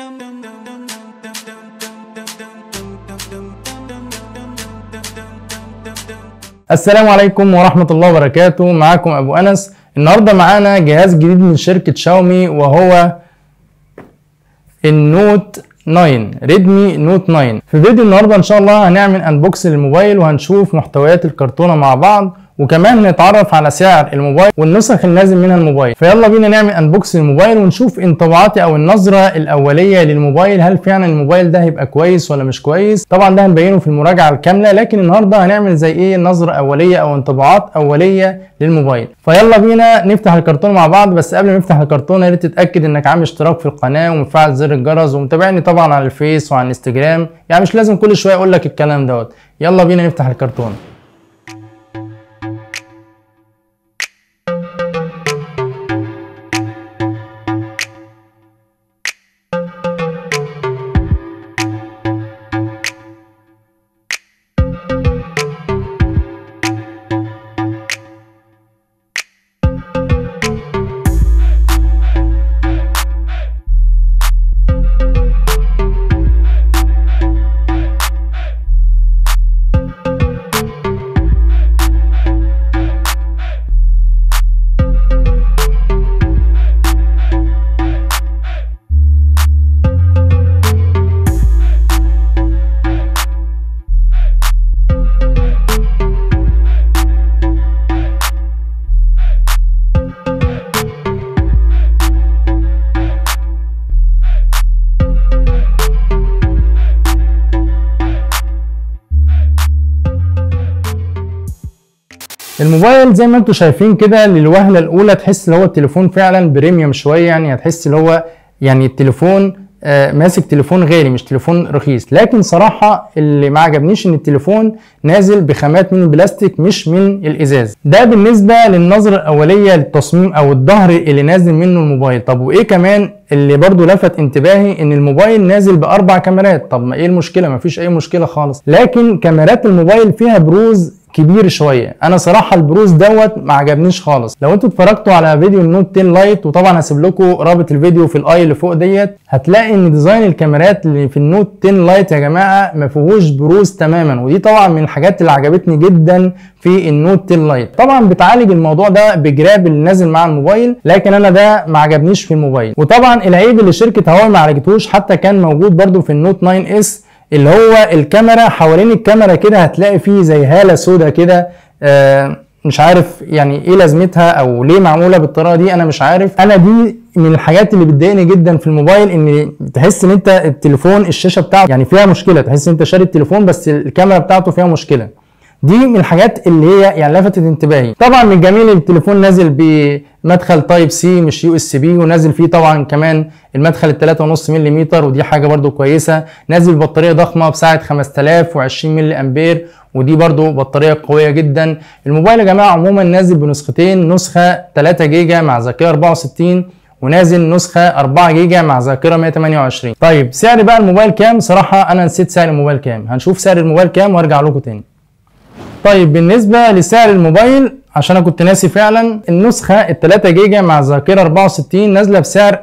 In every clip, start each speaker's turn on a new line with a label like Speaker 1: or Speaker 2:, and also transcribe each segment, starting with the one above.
Speaker 1: السلام عليكم ورحمة الله وبركاته معاكم أبو أنس النهاردة معانا جهاز جديد من شركة شاومي وهو النوت 9 ريدمي نوت 9 في فيديو النهارده ان شاء الله هنعمل انبوكس للموبايل وهنشوف محتويات الكرتونه مع بعض وكمان نتعرف على سعر الموبايل والنسخ اللي نازل منها الموبايل فيلا بينا نعمل انبوكس للموبايل ونشوف انطباعاتي او النظره الاوليه للموبايل هل فعلا الموبايل ده هيبقى كويس ولا مش كويس طبعا ده هنبينه في المراجعه الكامله لكن النهارده هنعمل زي ايه نظره اوليه او انطباعات اوليه للموبايل فيلا بينا نفتح الكرتون مع بعض بس قبل ما نفتح الكرتون يا ريت تتاكد انك عامل اشتراك في القناه ومفعل زر الجرس ومتابعني طبعا على الفيس وعلى الانستجرام يعني مش لازم كل شويه اقول لك الكلام دوت يلا بينا نفتح الكرتون الموبايل زي ما انتم شايفين كده للوهله الاولى تحس ان هو التليفون فعلا بريميوم شويه يعني هتحس ان هو يعني التليفون آه ماسك تليفون غالي مش تليفون رخيص لكن صراحه اللي ما عجبنيش ان التليفون نازل بخامات من البلاستيك مش من الازاز ده بالنسبه للنظره الاوليه للتصميم او الظهر اللي نازل منه الموبايل طب وايه كمان اللي برضو لفت انتباهي ان الموبايل نازل باربع كاميرات طب ما ايه المشكله ما فيش اي مشكله خالص لكن كاميرات الموبايل فيها بروز كبير شويه انا صراحه البروز دوت ما عجبنيش خالص لو انتوا اتفرجتوا على فيديو النوت 10 لايت وطبعا هسيب لكم رابط الفيديو في الاي اللي فوق ديت هتلاقي ان ديزاين الكاميرات اللي في النوت 10 لايت يا جماعه ما فيهوش بروز تماما ودي طبعا من الحاجات اللي عجبتني جدا في النوت 10 لايت طبعا بتعالج الموضوع ده بجراب اللي نازل مع الموبايل لكن انا ده ما عجبنيش في الموبايل وطبعا العيب اللي شركه هواوي ما عالجتهوش حتى كان موجود برده في النوت 9 اس اللي هو الكاميرا حوالين الكاميرا كده هتلاقي فيه زي هاله سودا كده آه مش عارف يعني ايه لازمتها او ليه معموله بالطريقه دي انا مش عارف انا دي من الحاجات اللي بتضايقني جدا في الموبايل ان تحس ان انت التليفون الشاشه بتاعته يعني فيها مشكله تحس ان انت شاري التليفون بس الكاميرا بتاعته فيها مشكله دي من الحاجات اللي هي يعني لفتت انتباهي طبعا من الجميل التليفون نازل بمدخل تايب سي مش يو اس بي ونازل فيه طبعا كمان المدخل ال 3.5 ملم ودي حاجه برده كويسه نازل ببطاريه ضخمه بسعه 5020 ملي امبير ودي برده بطاريه قويه جدا الموبايل يا جماعه عموما نازل بنسختين نسخه 3 جيجا مع ذاكره 64 ونازل نسخة 4 جيجا مع ذاكرة 128 طيب سعر بقى الموبايل كام صراحة انا نسيت سعر الموبايل كام هنشوف سعر الموبايل كام وارجع لكم تاني طيب بالنسبة لسعر الموبايل عشان انا كنت ناسي فعلا النسخة ال 3 جيجا مع ذاكرة 64 نازلة بسعر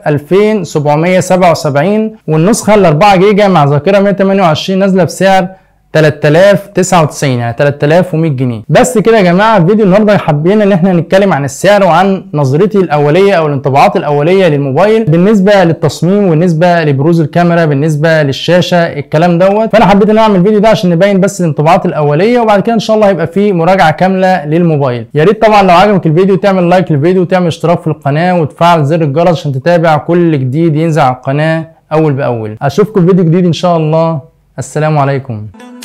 Speaker 1: 2777 والنسخة ال 4 جيجا مع ذاكرة 128 نازلة بسعر 3099 يعني 3100 جنيه بس كده يا جماعه الفيديو النهارده حابين ان احنا نتكلم عن السعر وعن نظرتي الاوليه او الانطباعات الاوليه للموبايل بالنسبه للتصميم وبالنسبه لبروز الكاميرا بالنسبه للشاشه الكلام دوت فانا حبيت ان اعمل الفيديو ده عشان نبين بس الانطباعات الاوليه وبعد كده ان شاء الله هيبقى في مراجعه كامله للموبايل يا ريت طبعا لو عجبك الفيديو تعمل لايك للفيديو وتعمل اشتراك في القناه وتفعل زر الجرس عشان تتابع كل جديد ينزل على القناه اول باول اشوفكم في فيديو جديد ان شاء الله السلام عليكم